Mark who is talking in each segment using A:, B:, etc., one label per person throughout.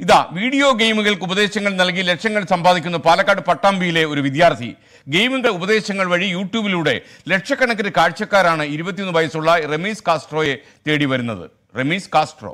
A: ഇതാ വീഡിയോ ഗെയിമുകൾക്ക് ഉപദേശങ്ങൾ നൽകി ലക്ഷങ്ങൾ സമ്പാദിക്കുന്ന പാലക്കാട് പട്ടാമ്പിയിലെ ഒരു വിദ്യാർത്ഥി ഗെയിമുകൾ ഉപദേശങ്ങൾ വഴി യൂട്യൂബിലൂടെ ലക്ഷക്കണക്കിന് കാഴ്ചക്കാരാണ് ഇരുപത്തിയൊന്ന് വയസ്സുള്ള റമീസ് കാസ്ട്രോയെ തേടി വരുന്നത് റമീസ് കാസ്ട്രോ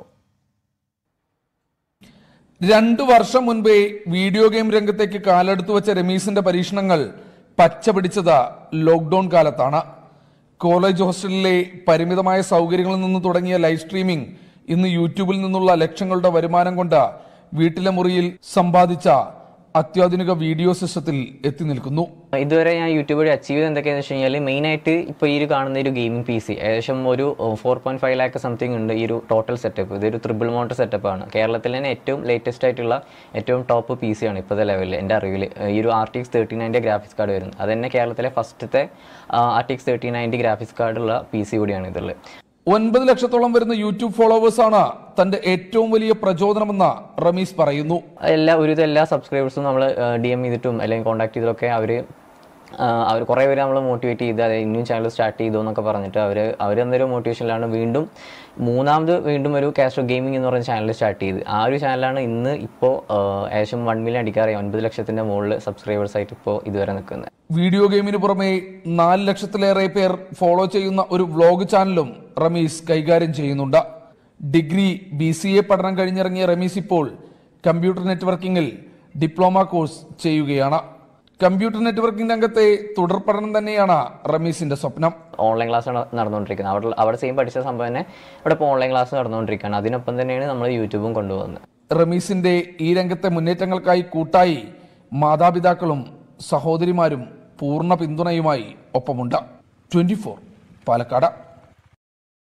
B: രണ്ടു വർഷം മുൻപേ വീഡിയോ ഗെയിം രംഗത്തേക്ക് കാലെടുത്തു വെച്ച രമീസിന്റെ പരീക്ഷണങ്ങൾ പച്ച പിടിച്ചത് ലോക്ക്ഡൌൺ കാലത്താണ് കോളേജ് ഹോസ്റ്റലിലെ പരിമിതമായ സൗകര്യങ്ങളിൽ നിന്ന് തുടങ്ങിയ ലൈവ് സ്ട്രീമിംഗ് ഇന്ന് യൂട്യൂബിൽ നിന്നുള്ള ലക്ഷങ്ങളുടെ വരുമാനം കൊണ്ട് വീട്ടിലെ മുറിയിൽ സമ്പാദിച്ച അത്യാധുനിക വീഡിയോ സിസ്റ്റത്തിൽ എത്തി നിൽക്കുന്നു
C: ഇതുവരെ ഞാൻ യൂട്യൂബ് വഴി അച്ചീവ് ചെയ്ത് എന്തൊക്കെയാണെന്ന് വെച്ച് കഴിഞ്ഞാൽ മെയിനായിട്ട് ഇപ്പോൾ ഈ ഒരു കാണുന്ന ഒരു ഗെയിമിംഗ് പി സി ഏകദേശം ഒരു four point five lakh something ഉണ്ട് ഈ ഒരു ടോട്ടൽ സെറ്റപ്പ് ഇതൊരു ട്രിപ്പിൾ മൗണ്ട് സെറ്റപ്പ് ആണ് കേരളത്തിൽ തന്നെ ഏറ്റവും ലേറ്റസ്റ്റ് ആയിട്ടുള്ള ഏറ്റവും ടോപ്പ് പി സി ആണ് ഇപ്പോഴത്തെ ലെവലിൽ എൻ്റെ അറിവിൽ ഈ ഒരു ആർ ടി എക്സ് തേർട്ടി നയൻ്റെ ഗ്രാഫിക്സ് കാർഡ് വരുന്നത് അത് തന്നെ കേരളത്തിലെ ഫസ്റ്റത്തെ ആർ ടി എക്സ് തേർട്ടി നയൻ്റെ ഗ്രാഫിക്സ് കാർഡുള്ള പി സി കൂടിയാണ് ഇതിൽ
B: ഒൻപത് ലക്ഷത്തോളം വരുന്ന യൂട്യൂബ് ഫോളോവേഴ്സാണ് തന്റെ ഏറ്റവും വലിയ പ്രചോദനമെന്ന് റമീസ് പറയുന്നു
C: എല്ലാ ഒരുവിധം എല്ലാ സബ്സ്ക്രൈബേഴ്സും നമ്മൾ ഡി എം ചെയ്തിട്ടും അല്ലെങ്കിൽ കോൺടാക്ട് ചെയ്തിട്ടൊക്കെ അവർ അവർ കുറേ പേര് നമ്മൾ മോട്ടിവേറ്റ് ചെയ്ത് അതായത് ഇനിയും ചാനൽ സ്റ്റാർട്ട് ചെയ്തു എന്നൊക്കെ പറഞ്ഞിട്ട് അവർ അവർ എന്നൊരു മോട്ടിവേഷനിലാണ് വീണ്ടും മൂന്നാമത് വീണ്ടും ഒരു കാസ്റ്റർ ഗെയിമിംഗ് എന്ന് പറഞ്ഞ ചാനൽ സ്റ്റാർട്ട് ചെയ്ത് ആ ഒരു ചാനലാണ് ഇന്ന് ഇപ്പോൾ ഏകദേശം വൺ മില്യൺ അടിക്കാറായി ഒൻപത് ലക്ഷത്തിൻ്റെ മുകളിൽ സബ്സ്ക്രൈബേഴ്സ് ആയിട്ട് ഇപ്പോൾ ഇതുവരെ നിൽക്കുന്നത്
B: വീഡിയോ ഗെയിമിന് പുറമെ നാല് ലക്ഷത്തിലേറെ പേർ ഫോളോ ചെയ്യുന്ന ഒരു വ്ലോഗ് ചാനലും റമീസ് കൈകാര്യം ചെയ്യുന്നുണ്ട് ഡിഗ്രി ബി സി എ പഠനം കഴിഞ്ഞിറങ്ങിയ റമീസ് ഇപ്പോൾ കമ്പ്യൂട്ടർ നെറ്റ്വർക്കിംഗിൽ ഡിപ്ലോമ കോഴ്സ് ചെയ്യുകയാണ് കമ്പ്യൂട്ടർ നെറ്റ്വർക്കിംഗ് രംഗത്തെ തുടർ പഠനം തന്നെയാണ് റമീസിന്റെ സ്വപ്നം
C: ഓൺലൈൻ ക്ലാസ് നടന്നുകൊണ്ടിരിക്കുന്നത് അവിടെ അവിടെ സെയിം പഠിച്ച സംഭവം തന്നെ ഇവിടെ ഇപ്പോൾ ഓൺലൈൻ ക്ലാസ് നടന്നുകൊണ്ടിരിക്കുകയാണ് അതിനൊപ്പം തന്നെയാണ് നമ്മൾ യൂട്യൂബും കൊണ്ടുപോകുന്നത്
B: റമീസിന്റെ ഈ രംഗത്തെ മുന്നേറ്റങ്ങൾക്കായി കൂട്ടായി മാതാപിതാക്കളും സഹോദരിമാരും പൂർണ്ണ പിന്തുണയുമായി ഒപ്പമുണ്ട് ട്വന്റി പാലക്കാട്